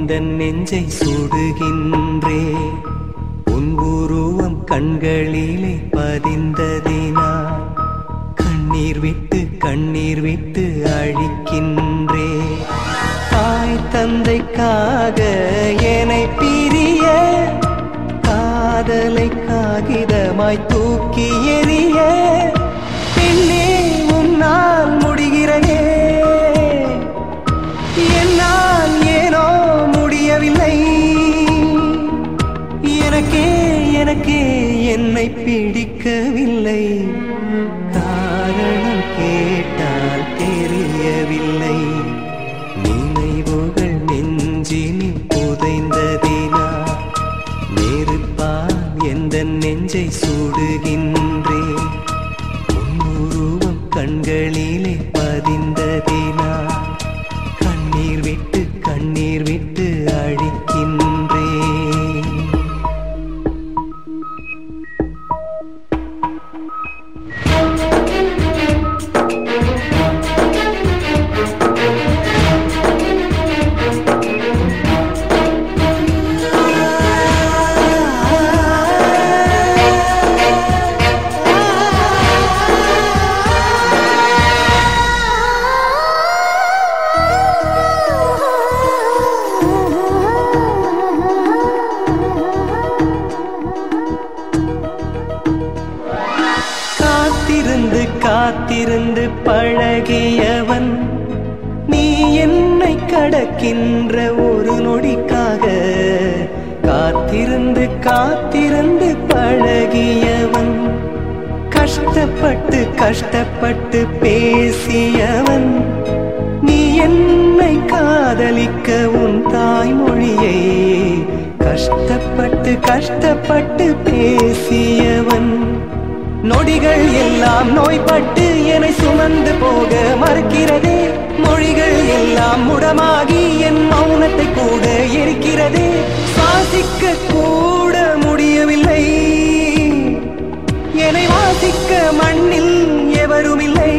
எந்த நெஞ்சை சுடுகின்றே உன் உருவம் கண்களிலே பதிந்ததினால் கண்ணீர் விட்டு கண்ணீர் விட்டு அழிக்கின்றே தாய் தந்தைக்காக என்னை பிரிய காதலை காகிதமாய் தூக்கி எறிய பெண்ணே உன்னால் முடிகிறதே என்னால் ஏனோ முடியவில்லை எனக்கே எனக்கே என்னை பிடிக்கவில்லை காரணம் கேட்டால் தெரியவில்லை நினைவுகள் நெஞ்சினில் புதைந்ததினா நெருப்பால் எந்த நெஞ்சை சுடுகின்றே உன்னுருவம் கண்களிலே பதிந்ததினா கண்ணீர் விட்டு கண்ணீர் விட்டு அழிக்கின்றே காத்திருந்து காத்திருந்து பழகியவன் நீ என்னை கடக்கின்ற ஒரு நொடிக்காக காத்திருந்து காத்திருந்து பழகியவன் கஷ்டப்பட்டு கஷ்டப்பட்டு பேசியவன் நீ என்னை காதலிக்க உன் தாய்மொழியை கஷ்டப்பட்டு கஷ்டப்பட்டு பேசியவன் நொடிகள் எல்லாம் நோய்பட்டு என்னை சுமந்து போக மறுக்கிறதே மொழிகள் எல்லாம் முடமாகி என் மௌனத்தை கூட எரிக்கிறதே சுவாசிக்க கூட முடியவில்லை என்னை வாசிக்க மண்ணில் எவரும் இல்லை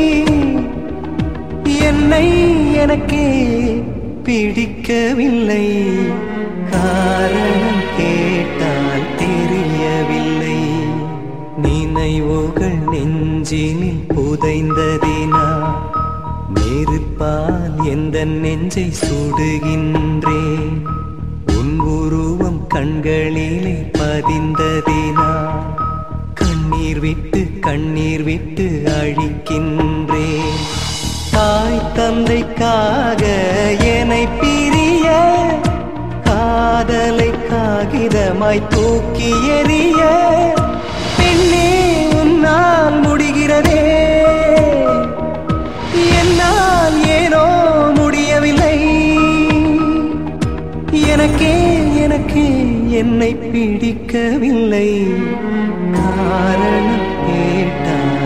என்னை எனக்கே பிடிக்கவில்லை காரணம் கேட்டால் தெரியவில்லை நினைவுகள் நெஞ்சினில் புதைந்ததினா நெருப்பால் எந்த நெஞ்சை சுடுகின்றே உன் உருவம் கண்களிலே பதிந்ததினா கண்ணீர் விட்டு கண்ணீர் விட்டு அழிக்கின்றே தாய் தந்தைக்காக என்னை பிரிய காதலை காகிதமாய் தூக்கி எறிய பெண்ணே உன்னால் முடிகிறதே என்னால் ஏனோ முடியவில்லை எனக்கே எனக்கே என்னை பிடிக்கவில்லை காரணம் கேட்டால்